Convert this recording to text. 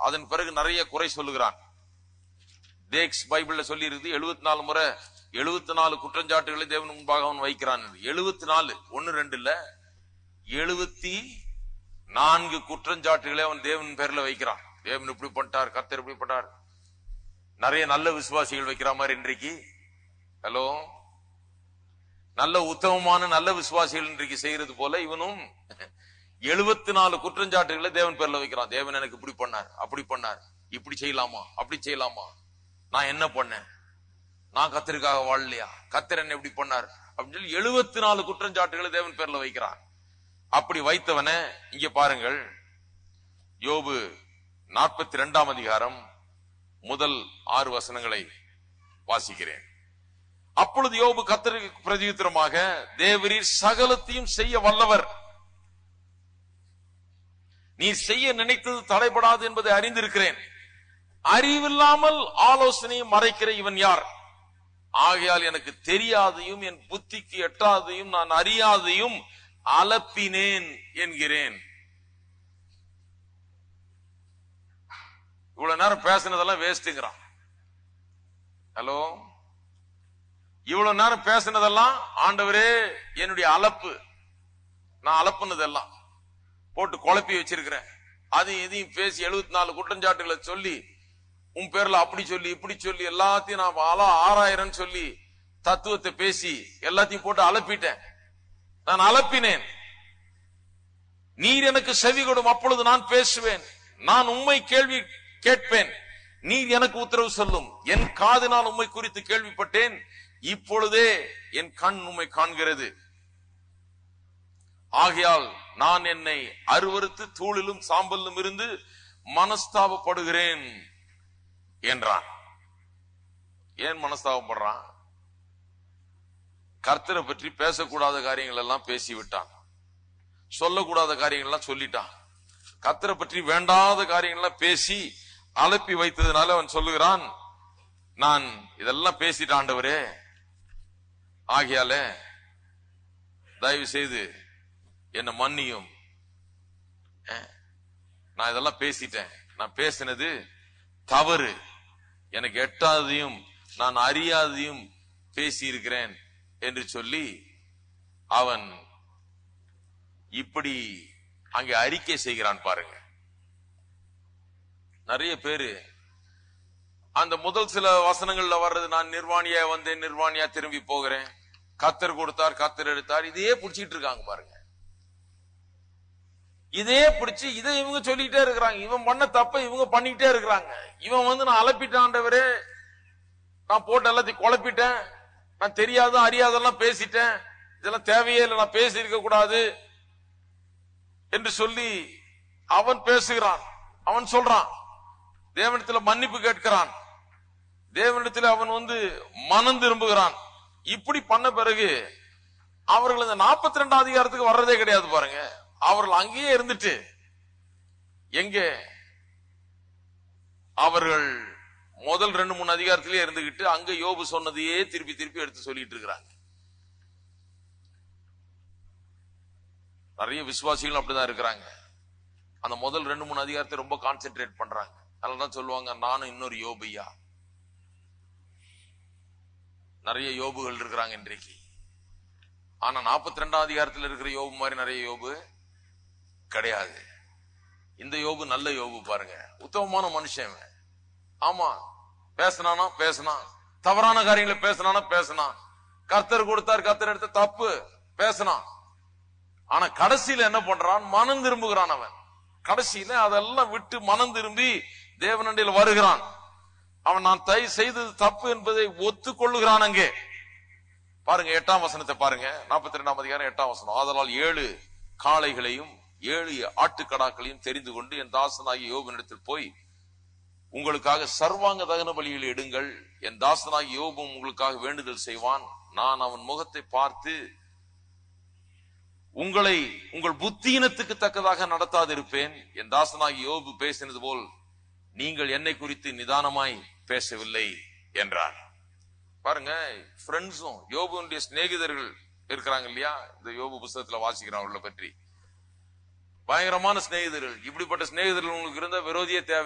அதன் பிறகு நிறைய குறை சொல்லுகிறான் தேக்ஸ் பைபிள்ல சொல்லி இருக்குது எழுபத்தி நாலு முறை எழுபத்தி நாலு குற்றஞ்சாட்டுகளை தேவன் முன்பாக அவன் வைக்கிறான் எழுபத்தி நாலு ஒன்னு ரெண்டு இல்ல எழுபத்தி நான்கு குற்றஞ்சாட்டுகளை அவன் தேவன் பேர்ல வைக்கிறான் தேவன் இப்படி பண்ணிட்டார் கர்த்தர் இப்படி பண்ணார் நிறைய நல்ல விசுவாசிகள் வைக்கிற மாதிரி இன்றைக்கு ஹலோ நல்ல உத்தமமான நல்ல விசுவாசிகள் இன்றைக்கு செய்யறது போல இவனும் எழுபத்தி நாலு குற்றஞ்சாட்டுகளை தேவன் பேர்ல வைக்கிறான் தேவன் எனக்கு இப்படி பண்ணார் அப்படி பண்ணார் இப்படி செய்யலாமா அப்படி செய்யலாமா நான் என்ன பண்ணேன் நான் கத்தருக்காக வாழலையா கத்தர் என்ன இப்படி பண்ணார் அப்படின்னு சொல்லி எழுபத்தி நாலு குற்றஞ்சாட்டுகளை தேவன் பேர்ல வைக்கிறான் அப்படி வைத்தவன இங்க பாருங்கள் யோபு நாற்பத்தி ரெண்டாம் அதிகாரம் முதல் ஆறு வசனங்களை வாசிக்கிறேன் அப்பொழுது யோபு கத்தருக்கு பிரதியுத்தரமாக தேவரீர் சகலத்தையும் செய்ய வல்லவர் நீ செய்ய நினைத்தது தடைபடாது என்பதை அறிந்திருக்கிறேன் அறிவில்லாமல் ஆலோசனையை மறைக்கிற இவன் யார் ஆகையால் எனக்கு தெரியாதையும் என் புத்திக்கு எட்டாதையும் நான் அறியாதையும் அலப்பினேன் என்கிறேன் இவ்வளவு நேரம் பேசினதெல்லாம் வேஸ்ட்டுங்கிறான் ஹலோ இவ்வளவு நேரம் பேசினதெல்லாம் ஆண்டவரே என்னுடைய அலப்பு நான் அலப்புனதெல்லாம் போட்டு குழப்பி வச்சிருக்கிறேன் அது இதையும் பேசி எழுபத்தி நாலு குற்றஞ்சாட்டுகளை சொல்லி உன் பேர்ல அப்படி சொல்லி இப்படி சொல்லி எல்லாத்தையும் நான் ஆளா ஆறாயிரம் சொல்லி தத்துவத்தை பேசி எல்லாத்தையும் போட்டு அலப்பிட்டேன் நான் அலப்பினேன் நீர் எனக்கு செவி கொடும் அப்பொழுது நான் பேசுவேன் நான் உண்மை கேள்வி கேட்பேன் நீர் எனக்கு உத்தரவு சொல்லும் என் காதினால் உண்மை குறித்து கேள்விப்பட்டேன் இப்பொழுதே என் கண் உண்மை காண்கிறது ஆகையால் நான் என்னை அருவருத்து தூளிலும் சாம்பலிலும் இருந்து மனஸ்தாபப்படுகிறேன் என்றான் ஏன் மனஸ்தாபப்படுறான் கர்த்தரை பற்றி பேசக்கூடாத காரியங்கள் எல்லாம் பேசிவிட்டான் சொல்லக்கூடாத காரியங்கள் எல்லாம் சொல்லிட்டான் கர்த்தரை பற்றி வேண்டாத காரியங்கள் எல்லாம் பேசி அலப்பி வைத்ததுனால அவன் சொல்லுகிறான் நான் இதெல்லாம் பேசிட்டான் ஆண்டவரே ஆகையால தயவு செய்து என்ன மன்னியும் அஹ், நான் இதெல்லாம் பேசிட்டேன் நான் பேசினது தவறு எனக்கு எட்டாததையும் நான் அறியாததையும் பேசி இருக்கிறேன் என்று சொல்லி அவன் இப்படி அங்கே அறிக்கை செய்கிறான் பாருங்க நிறைய பேரு அந்த முதல் சில வசனங்கள்ல வர்றது நான் நிர்வாணியா வந்தேன் நிர்வாணியா திரும்பி போகிறேன் கத்தர் கொடுத்தார் கத்தர் எடுத்தார் இதையே புடிச்சிட்டு இருக்காங்க பாருங்க இதே பிடிச்சு இதை இவங்க சொல்லிட்டே இருக்கிறாங்க இவன் பண்ண தப்ப இவங்க பண்ணிக்கிட்டே இருக்கிறாங்க இவன் வந்து நான் அலப்பிட்டாண்டவரே நான் போட்டு எல்லாத்தையும் குழப்பிட்டேன் நான் தெரியாத அறியாதெல்லாம் பேசிட்டேன் இதெல்லாம் தேவையே இல்லை நான் பேசி இருக்க கூடாது என்று சொல்லி அவன் பேசுகிறான் அவன் சொல்றான் தேவனிடத்துல மன்னிப்பு கேட்கிறான் தேவனிடத்தில் அவன் வந்து மனம் திரும்புகிறான் இப்படி பண்ண பிறகு அவர்கள் இந்த நாற்பத்தி ரெண்டாம் அதிகாரத்துக்கு வர்றதே கிடையாது பாருங்க அவர்கள் அங்கேயே இருந்துட்டு எங்க அவர்கள் முதல் ரெண்டு மூணு அதிகாரத்திலேயே இருந்துகிட்டு அங்க யோபு சொன்னதையே திருப்பி திருப்பி எடுத்து சொல்லிட்டு இருக்கிறாங்க நிறைய விசுவாசிகள் அப்படிதான் இருக்கிறாங்க அந்த முதல் ரெண்டு மூணு அதிகாரத்தை ரொம்ப கான்சென்ட்ரேட் பண்றாங்க அதனாலதான் சொல்லுவாங்க நானும் இன்னொரு யோபையா நிறைய யோபுகள் இருக்கிறாங்க இன்றைக்கு ஆனா நாற்பத்தி ரெண்டாம் அதிகாரத்தில் இருக்கிற யோபு மாதிரி நிறைய யோபு கிடையாது இந்த யோபு நல்ல யோபு பாருங்க உத்தமமான மனுஷன் இவன். ஆமா பேசினானா பேசினான் தவறான காரியங்களை பேசினானா பேசினான் கர்த்தர் கொடுத்தார் கர்த்தர் எடுத்த தப்பு பேசினான் ஆனா கடைசியில என்ன பண்றான் மனம் திரும்புகிறான் அவன் கடைசியில அதெல்லாம் விட்டு மனம் திரும்பி தேவனண்டியில் வருகிறான் அவன் நான் தை செய்தது தப்பு என்பதை ஒத்துக்கொள்ளுகிறான் அங்கே பாருங்க எட்டாம் வசனத்தை பாருங்க நாற்பத்தி ரெண்டாம் அதிகாரம் எட்டாம் வசனம் ஆதலால் ஏழு காளைகளையும் ஏழு ஆட்டுக்கடாக்களையும் தெரிந்து கொண்டு என் தாசனாகிய யோபனிடத்தில் போய் உங்களுக்காக சர்வாங்க தகன பலியில் எடுங்கள் என் தாசனாகிய யோபும் உங்களுக்காக வேண்டுதல் செய்வான் நான் அவன் முகத்தை பார்த்து உங்களை உங்கள் புத்தீனத்துக்கு தக்கதாக நடத்தாதிருப்பேன் என் தாசனாகி யோபு பேசினது போல் நீங்கள் என்னை குறித்து நிதானமாய் பேசவில்லை என்றார் பாருங்க ஃப்ரெண்ட்ஸும் யோபுடைய சிநேகிதர்கள் இருக்கிறாங்க இல்லையா இந்த யோபு புஸ்தகத்துல வாசிக்கிறோம் அவர்களை பற்றி பயங்கரமான சிநேகிதர்கள் இப்படிப்பட்ட சிநேகிதர்கள் உங்களுக்கு இருந்த விரோதிய தேவை